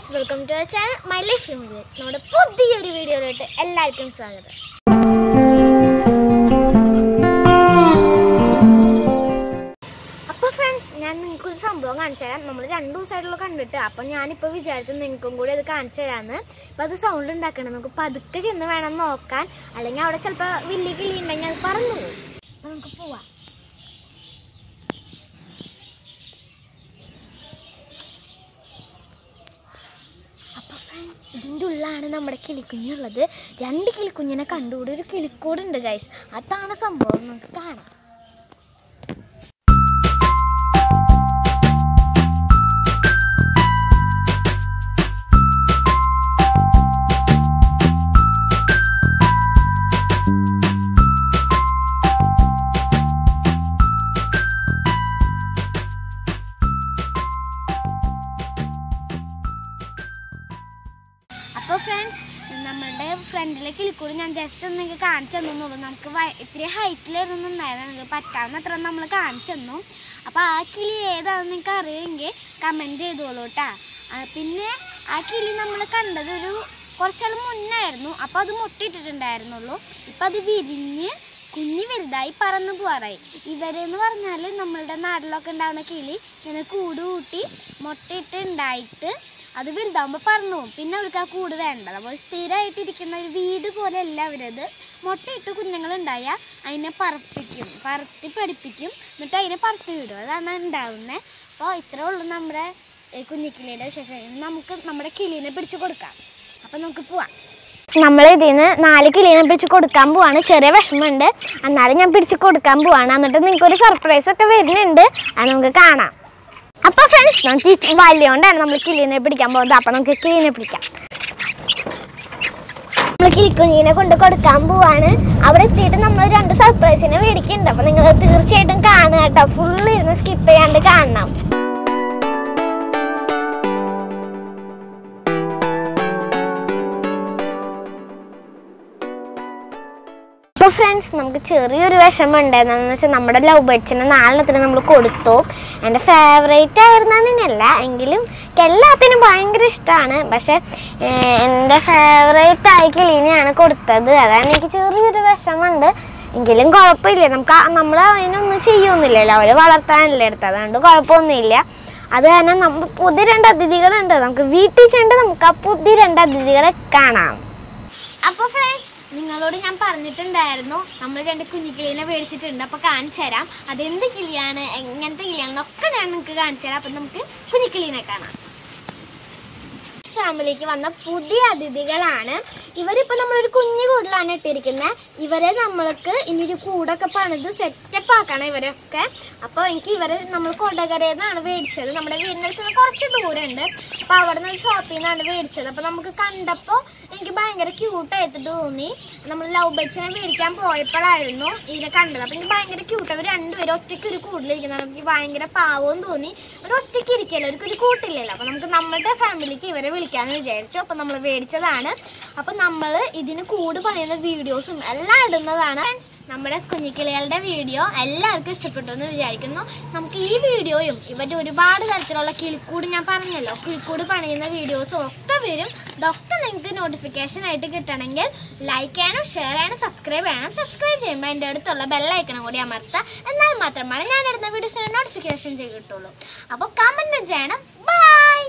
guys welcome to channel my life village നമ്മുടെ പുതിയൊരു വീഡിയോയിലോട്ട് എല്ലാവർക്കും സ്വാഗതം അപ്പോൾ ഫ്രണ്ട്സ് ഞാൻ നിങ്ങൾക്ക് ഒരു സംഭവം കാണിച്ചു തരാം നമ്മൾ രണ്ട് ദിവസമായിട്ടുള്ള കണ്ടിട്ട് അപ്പം ഞാനിപ്പോൾ വിചാരിച്ചു നിങ്ങൾക്കും കൂടി അത് കാണിച്ചു തരാമെന്ന് അപ്പം അത് സൗണ്ട് ഉണ്ടാക്കണം നമുക്ക് പതുക്കെ ചെന്ന് വേണം നോക്കാൻ അല്ലെങ്കിൽ അവിടെ ചിലപ്പോൾ വലിയ കിളി ഉണ്ടെങ്കിൽ അത് പറന്നു പോകും അപ്പം നമുക്ക് പോവാം അപ്പോൾ ഫ്രണ്ട്സ് ഇതിൻ്റെ ഉള്ളിലാണ് നമ്മുടെ കിളിക്കുഞ്ഞുള്ളത് രണ്ട് കിളിക്കുഞ്ഞിനെ കണ്ടുകൂടി ഒരു കിളിക്കൂടുണ്ട് ഗൈസ് അതാണ് സംഭവം നമുക്ക് കാണാം അപ്പോൾ ഫ്രണ്ട്സ് നമ്മളുടെ ഫ്രണ്ടിലെ കിളിക്കൂടി ഞാൻ ജസ്റ്റ് ഒന്ന് നിങ്ങൾക്ക് കാണിച്ചു തന്നുള്ളൂ നമുക്ക് വ- ഇത്തിരി ഹൈറ്റിലിരുന്നുണ്ടായിരുന്നു നിങ്ങൾക്ക് പറ്റാവുന്ന അത്ര നമ്മൾ കാണിച്ചു തന്നു അപ്പോൾ ആ കിളി ഏതാണെന്ന് നിങ്ങൾക്ക് അറിയുമെങ്കിൽ കമൻറ്റ് ചെയ്തോളൂ കേട്ടോ പിന്നെ ആ കിളി നമ്മൾ കണ്ടത് ഒരു കുറച്ചാൾ മുന്നായിരുന്നു അപ്പോൾ അത് മുട്ടിയിട്ടിട്ടുണ്ടായിരുന്നുള്ളൂ ഇപ്പം അത് വിരിഞ്ഞ് കുഞ്ഞ് വലുതായി പറന്നു പോകാറായി ഇവരെന്ന് പറഞ്ഞാൽ നമ്മളുടെ നാട്ടിലൊക്കെ ഉണ്ടാകുന്ന കിളി ഇങ്ങനെ കൂട് കൂട്ടി മുട്ടയിട്ട് ഉണ്ടായിട്ട് അത് വലുതാകുമ്പോൾ പറന്നു പോകും പിന്നെ അവർക്ക് ആ കൂട് വേണ്ടത് അപ്പോൾ സ്ഥിരമായിട്ട് ഇരിക്കുന്ന ഒരു വീട് പോലെയല്ല അവരത് മുട്ടയിട്ട് കുഞ്ഞുങ്ങളുണ്ടായാൽ അതിനെ പറപ്പിക്കും പറത്തി പഠിപ്പിക്കും എന്നിട്ട് അതിനെ പറത്തി വിടും അതാണ് ഉണ്ടാവുന്നത് അപ്പോൾ ഇത്രേ ഉള്ളൂ നമ്മുടെ ഈ കുഞ്ഞിക്കിളിയുടെ വിശേഷം ഇനി നമുക്ക് നമ്മുടെ കിളീനെ പിടിച്ച് കൊടുക്കാം അപ്പം നമുക്ക് പോവാം നമ്മൾ ഇതിൽ നിന്ന് നാല് കിളീനെ പിടിച്ച് കൊടുക്കാൻ പോവാണ് ചെറിയ വിഷമമുണ്ട് എന്നാലും ഞാൻ പിടിച്ച് കൊടുക്കാൻ പോവാണ് എന്നിട്ട് നിങ്ങൾക്ക് ഒരു സർപ്രൈസ് ഒക്കെ വരുന്നുണ്ട് അത് നമുക്ക് കാണാം അപ്പൊ ഫ്രണ്ട്സ് നമുക്ക് ഈ വലിയോണ്ടാണ് നമ്മൾ കിളീനെ പിടിക്കാൻ പോകുന്നത് അപ്പൊ നമുക്ക് കിളീനെ പിടിക്കാം നമ്മൾ കിളിക്കുഞ്ഞിനെ കൊണ്ട് കൊടുക്കാൻ പോവാണ് അവിടെ എത്തിയിട്ട് നമ്മൾ രണ്ട് സർപ്രൈസിനെ മേടിക്കുന്നുണ്ട് അപ്പൊ നിങ്ങൾ തീർച്ചയായിട്ടും കാണുക കേട്ടോ ഫുള്ള് ഇരുന്ന് സ്കിപ്പ് ചെയ്യാണ്ട് കാണണം അപ്പോൾ ഫ്രണ്ട്സ് നമുക്ക് ചെറിയൊരു വിഷമം ഉണ്ടായിരുന്നെന്ന് വെച്ചാൽ നമ്മുടെ ലവ് ബേഡ്സിനെ നാലെണ്ണത്തിന് നമ്മൾ കൊടുത്തു എൻ്റെ ഫേവറേറ്റ് ആയിരുന്നെന്നല്ല എങ്കിലും എനിക്ക് എല്ലാത്തിനും ഭയങ്കര ഇഷ്ടമാണ് പക്ഷേ ഏഹ്, എൻ്റെ ഫേവറേറ്റ് ആയി കിളീനെയാണ് കൊടുത്തത് അതാണ് എനിക്ക് ചെറിയൊരു വിഷമമുണ്ട് എങ്കിലും കുഴപ്പമില്ല നമുക്ക് നമ്മൾ അതിനൊന്നും ചെയ്യൊന്നുമില്ലല്ലോ അവർ വളർത്താനല്ലേ എടുത്തത് അതുകൊണ്ട് കുഴപ്പമൊന്നുമില്ല അത് കാരണം നമ്മൾ പുതിയ രണ്ട് അതിഥികളുണ്ട് നമുക്ക് വീട്ടിൽ ചെണ്ട് നമുക്ക് ആ പുതിയ രണ്ട് അതിഥികളെ കാണാം അപ്പോൾ ഫ്രണ്ട്സ് നിങ്ങളോട് ഞാൻ പറഞ്ഞിട്ടുണ്ടായിരുന്നു നമ്മൾ രണ്ട് കുഞ്ഞിക്കിളീനെ മേടിച്ചിട്ടുണ്ട് അപ്പോൾ കാണിച്ചു തരാം അതെന്ത് കിളിയാണ് എങ്ങനത്തെ കിളിയാണെന്നൊക്കെ ഞാൻ നിങ്ങൾക്ക് കാണിച്ചു തരാം അപ്പം നമുക്ക് കുഞ്ഞിക്കിളീനെ കാണാം ഫാമിലിക്ക് വന്ന പുതിയ അതിഥികളാണ് ഇവരിപ്പോൾ നമ്മളൊരു കുഞ്ഞു കൂടിലാണ് ഇട്ടിരിക്കുന്നത് ഇവരെ നമ്മൾക്ക് ഇനി ഒരു കൂടൊക്കെ പണിത് സെറ്റപ്പ് ആക്കണം ഇവരൊക്കെ അപ്പോൾ എനിക്ക് ഇവരെ നമ്മൾ കൊടകരയിൽ നിന്നാണ് മേടിച്ചത് നമ്മുടെ വീടിൻ്റെ അടുത്ത് നിന്ന് കുറച്ച് ദൂരമുണ്ട് അപ്പോൾ അവിടെ നിന്ന് ഷോപ്പിൽ നിന്നാണ് മേടിച്ചത് അപ്പോൾ നമുക്ക് കണ്ടപ്പോൾ എനിക്ക് ഭയങ്കര ക്യൂട്ടായിട്ട് തോന്നി നമ്മൾ ലവ് ബേഡ്സിനെ മേടിക്കാൻ പോയപ്പോഴായിരുന്നു ഇതിനെ കണ്ടത് അപ്പോൾ എനിക്ക് ഭയങ്കര ക്യൂട്ട് അവർ രണ്ടുപേരും ഒറ്റയ്ക്ക് ഒരു കൂട്ടിലിരിക്കുന്നത് എനിക്ക് ഭയങ്കര പാവവും തോന്നി ഒരു ഒറ്റയ്ക്ക് ഇരിക്കല്ലോ അവർക്ക് ഒരു കൂട്ടില്ലല്ലോ അപ്പോൾ നമുക്ക് നമ്മുടെ ഫാമിലിക്ക് ഇവരെ വിളിക്കാമെന്ന് വിചാരിച്ചു അപ്പോൾ നമ്മൾ മേടിച്ചതാണ് അപ്പോൾ നമ്മൾ ഇതിന് കൂട് പണിയുന്ന വീഡിയോസും എല്ലാം ഇടുന്നതാണ് Friends, നമ്മുടെ കുഞ്ഞിക്കിളികളുടെ വീഡിയോ എല്ലാവർക്കും ഇഷ്ടപ്പെട്ടു എന്ന് വിചാരിക്കുന്നു നമുക്ക് ഈ വീഡിയോയും ഇവരുടെ ഒരുപാട് തരത്തിലുള്ള കിളിക്കൂട് ഞാൻ പറഞ്ഞല്ലോ കിളിക്കൂട് പണിയുന്ന വീഡിയോസും ഒക്കെ വരും ഇതൊക്കെ നിങ്ങൾക്ക് നോട്ടിഫിക്കേഷൻ ആയിട്ട് കിട്ടണമെങ്കിൽ ലൈക്ക് ചെയ്യണം ഷെയർ ചെയ്യണം സബ്സ്ക്രൈബ് ചെയ്യണം സബ്സ്ക്രൈബ് ചെയ്യുമ്പോൾ എൻ്റെ അടുത്തുള്ള ബെല്ലൈക്കണം കൂടി അമർത്തുക എന്നാൽ മാത്രമാണ് ഞാൻ ഇടുന്ന വീഡിയോസിന് നോട്ടിഫിക്കേഷൻ ചെയ്ത് കിട്ടുള്ളൂ അപ്പോൾ കമൻറ്റ് ചെയ്യണം ബൈ